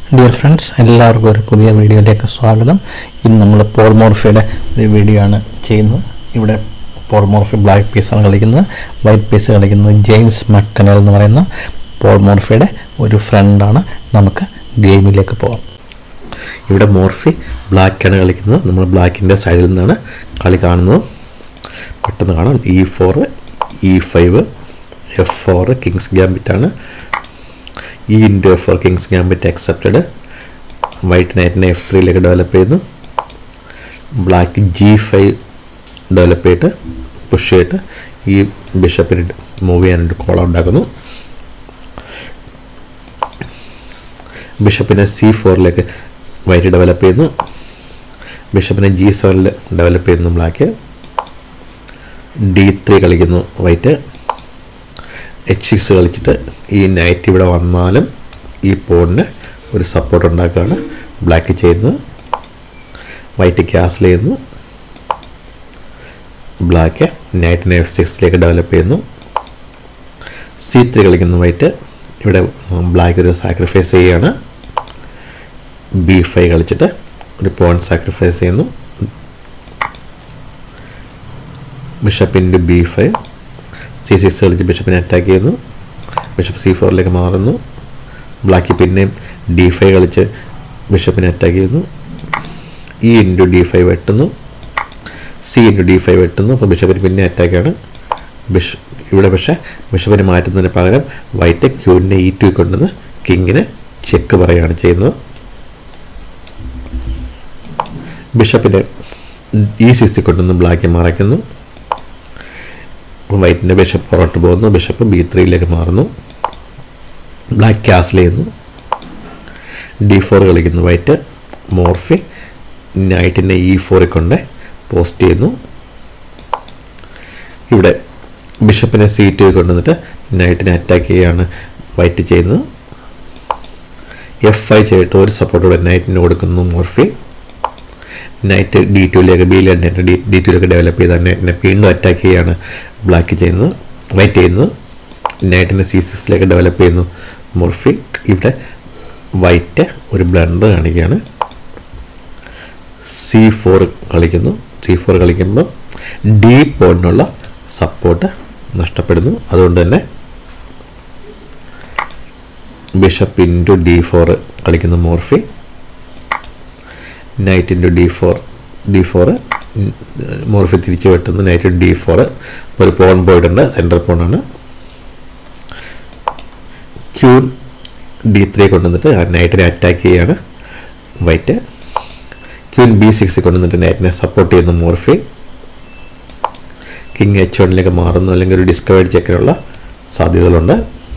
dear friends എല്ലാവർക്കും ഒരു പുതിയ വീഡിയോയിലേക്ക് സ്വാഗതം ഇന്ന് നമ്മൾ പോൾമോർഫിയുടെ ഒരു വീഡിയോ ആണ് ചെയ്യുന്നത് ഇവിടെ പോൾമോർഫി ബ്ലാക്ക് പീസാണ് കളിക്കുന്നത് വൈറ്റ് പീസ് കളിക്കുന്നത് ജെയിംസ് മക്കനൽ എന്ന് പറയുന്ന പോൾമോർഫിയുടെ ഒരു ഫ്രണ്ടാണ് നമുക്ക് ഗെയിമിലേക്ക് പോകാം ഇവിടെ മോർഫി ബ്ലാക്കാണ് കളിക്കുന്നത് നമ്മൾ ബ്ലാക്കിൻ്റെ സൈഡിൽ നിന്നാണ് കളി കാണുന്നത് പെട്ടെന്ന് കാണാം e four e five f four king's ഗ്യാമ്പിറ്റാണ് e into f four king's gambit accepted white നൈറ്റിനെ എഫ് ത്രീയിലേക്ക് ഡെവലപ്പ് ചെയ്യുന്നു ബ്ലാക്ക് ജി ഫൈവ് ഡെവലപ്പ് ചെയ്തിട്ട് പുഷ് ചെയ്തിട്ട് ഈ ബിഷപ്പിന് മൂവ് ചെയ്യാനായിട്ട് കോൾ ഉണ്ടാക്കുന്നു ബിഷപ്പിനെ സി ഫോറിലേക്ക് വൈറ്റ് ഡെവലപ്പ് ചെയ്യുന്നു ബിഷപ്പിനെ ജി സെവനിൽ ഡെവലപ്പ് ചെയ്യുന്നു ബ്ലാക്ക് ഡി ത്രീ കളിക്കുന്നു വൈറ്റ് എച്ച് സിക്സ് കളിച്ചിട്ട് ഈ നൈറ്റ് ഇവിടെ വന്നാലും ഈ പോണിന് ഒരു സപ്പോർട്ട് ഉണ്ടാക്കുകയാണ് ബ്ലാക്ക് ചെയ്യുന്നത് വൈറ്റ് ക്യാൻസൽ ചെയ്യുന്നു ബ്ലാക്ക് നൈറ്റിനെ എഫ് സിക്സിലേക്ക് ഡെവലപ്പ് ചെയ്യുന്നു സി ത്രീ കളിക്കുന്നു വൈറ്റ് ഇവിടെ ബ്ലാക്ക് ഒരു സാക്രിഫൈസ് ചെയ്യുകയാണ് ബി ഫൈവ് കളിച്ചിട്ട് ഒരു പോയിന്റ് സാക്രിഫൈസ് ചെയ്യുന്നു bishop into b five c six കളിച്ച് ബിഷപ്പിനെ അറ്റാക്ക് ചെയ്യുന്നു ബിഷപ്പ് സി ഫോറിലേക്ക് മാറുന്നു ബ്ലാക്ക് പിന്നെയും ഡി ഫൈവ് കളിച്ച് ബിഷപ്പിനെ അറ്റാക്ക് ചെയ്യുന്നു ഇ ഇൻറ്റു ഡി ഫൈവ് വെട്ടുന്നു സി ഇൻറ്റു ഡി ഫൈവ് വെട്ടുന്നു അപ്പോൾ ബിഷപ്പിന് പിന്നെ അറ്റാക്കാണ് ബിഷ ഇവിടെ പക്ഷേ ബിഷപ്പിനെ മാറ്റുന്നതിന് പകരം വൈറ്റ് ക്യൂവിൻ്റെ ഇ ടു കൊണ്ടുവന്ന് കിങ്ങിന് ചെക്ക് പറയുകയാണ് ചെയ്യുന്നത് ബിഷപ്പിനെ ഇ സിക്സ് കൊണ്ടുവന്ന് ബ്ലാക്ക് മറയ്ക്കുന്നു വൈറ്റിൻ്റെ ബിഷപ്പ് പുറത്ത് പോകുന്നു ബിഷപ്പ് ബി ത്രീയിലേക്ക് മാറുന്നു ബ്ലാക്ക് ക്യാസിൽ ചെയ്യുന്നു ഡി ഫോർ കളിക്കുന്നു വൈറ്റ് മോർഫി നൈറ്റിൻ്റെ ഇ ഫോറിൽ കൊണ്ട് പോസ്റ്റ് ചെയ്യുന്നു ഇവിടെ ബിഷപ്പിനെ സി ടു കൊണ്ടുവന്നിട്ട് നൈറ്റിനെ അറ്റാക്ക് ചെയ്യുകയാണ് വൈറ്റ് ചെയ്യുന്നത് എഫ് ഐ ചെയ്തിട്ട് ഒരു സപ്പോർട്ടോടെ നൈറ്റിന് കൊടുക്കുന്നു മോർഫി നൈറ്റ് ഡി ടുവിലേക്ക് ബിയിലെ നെറ്റ് ഡി ഡി ടുവിലേക്ക് ഡെവലപ്പ് ചെയ്ത നെറ്റിനെ വീണ്ടും അറ്റാക്ക് ചെയ്യുകയാണ് ബ്ലാക്ക് ചെയ്യുന്നത് വൈറ്റ് ചെയ്യുന്നത് നൈറ്റിനെ സി സിക്സിലേക്ക് ഡെവലപ്പ് ചെയ്യുന്നു മോർഫി ഇവിടെ വൈറ്റ് ഒരു ബ്ലണ്ടർ കാണിക്കുകയാണ് സി ഫോർ കളിക്കുന്നു സി ഫോർ കളിക്കുമ്പോൾ ഡി പോയിന്റിനുള്ള സപ്പോർട്ട് നഷ്ടപ്പെടുന്നു അതുകൊണ്ട് തന്നെ ബിഷപ്പ് ഇൻറ്റു ഡി ഫോർ കളിക്കുന്നു Morphy knight into d four d four Morphy തിരിച്ച് വെട്ടുന്നു നൈറ്റ് ഡി ഫോറ് ഒരു പോൺ പോയിട്ടുണ്ട് സെൻട്രൽ പോണാണ് ക്യൂൻ ഡി ത്രീ കൊണ്ടുവന്നിട്ട് ആ നൈറ്റിനെ അറ്റാക്ക് ചെയ്യാണ് വൈറ്റ് ക്യൂൻ ബി സിക്സ് കൊണ്ടുവന്നിട്ട് നൈറ്റിനെ സപ്പോർട്ട് ചെയ്യുന്നു മോർഫി കിങ് എച്ച് വണ്ണിലേക്ക് മാറുന്നു അല്ലെങ്കിൽ ഒരു ഡിസ്കവേർഡ് ചെക്കിനുള്ള സാധ്യതകളുണ്ട്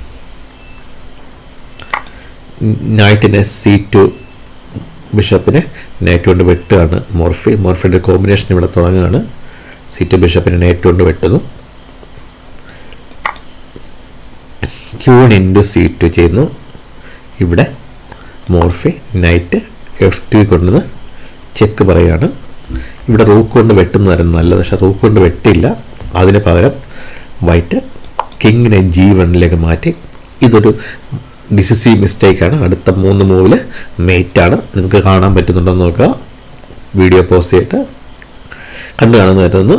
നൈറ്റിനെ സി ടു ബിഷപ്പിനെ നൈറ്റ് കൊണ്ട് വെട്ടുകയാണ് മോർഫി മോർഫിയുടെ കോമ്പിനേഷൻ ഇവിടെ തുടങ്ങുകയാണ് സി ടു ബിഷപ്പിനെ നൈറ്റ് കൊണ്ട് വെട്ടുന്നു ക്യൂൺ ഇൻറ്റു സി ടു ചെയ്യുന്നു ഇവിടെ മോർഫി നൈറ്റ് എഫ് ടു കൊണ്ടുവന്ന് ചെക്ക് പറയുകയാണ് ഇവിടെ റൂക്ക് കൊണ്ട് വെട്ടുന്നതായിരുന്നു നല്ലത് പക്ഷേ റൂക്ക് കൊണ്ട് വെട്ടില്ല അതിന് പകരം വൈറ്റ് കിങ്ങിനെ ജി വണ്ണിലേക്ക് മാറ്റി ഇതൊരു ഡിസിസീവ് മിസ്റ്റേക്കാണ് അടുത്ത മൂന്ന് മൂവിൽ മേറ്റാണ് നിങ്ങൾക്ക് കാണാൻ പറ്റുന്നുണ്ടോ എന്ന് നോക്കുക വീഡിയോ പോസ് ചെയ്തിട്ട് കണ്ടു കാണുന്നതായിരുന്നു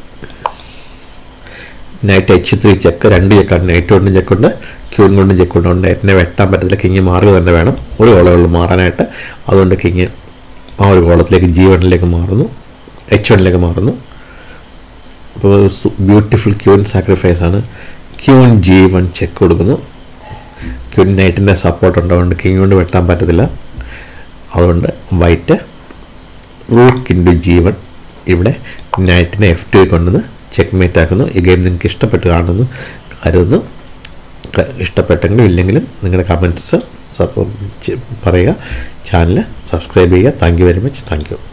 നൈറ്റ് എച്ച് ത്രീ ചെക്ക് രണ്ട് ചെക്കാണ് നൈറ്റ് കൊണ്ടും ചെക്കുണ്ട് ക്യൂൻ കൊണ്ടും ചെക്കുണ്ട് നൈറ്റിനെ വെട്ടാൻ പറ്റത്തില്ല കിങ് മാറുക തന്നെ വേണം ഒരു കോളമുള്ളൂ മാറാനായിട്ട് അതുകൊണ്ട് കിങ് ആ ഒരു കോളത്തിലേക്ക് ജി വണ്ണിലേക്ക് മാറുന്നു എച്ച് വണ്ണിലേക്ക് മാറുന്നു അപ്പോൾ ബ്യൂട്ടിഫുൾ ക്യൂൻ സാക്രിഫൈസ് ആണ് ക്യൂൻ ജി വൺ ചെക്ക് കൊടുക്കുന്നു ക്യൂൻ നൈറ്റിൻ്റെ സപ്പോർട്ട് ഉണ്ടാവുകൊണ്ട് കിങ് കൊണ്ട് വെട്ടാൻ പറ്റത്തില്ല അതുകൊണ്ട് white rook into g one ഇവിടെ നൈറ്റിനെ എഫ് ടു കൊണ്ടുവന്ന് ചെക്ക് മേറ്റ് ആക്കുന്നു ഈ ഗെയിം നിങ്ങൾക്ക് ഇഷ്ടപ്പെട്ട് കാണുന്നു കരുതുന്നു ഇഷ്ടപ്പെട്ടെങ്കിലും ഇല്ലെങ്കിലും നിങ്ങളുടെ കമൻറ്റ്സ് പറയുക ചാനൽ സബ്സ്ക്രൈബ് ചെയ്യുക thank you very much thank U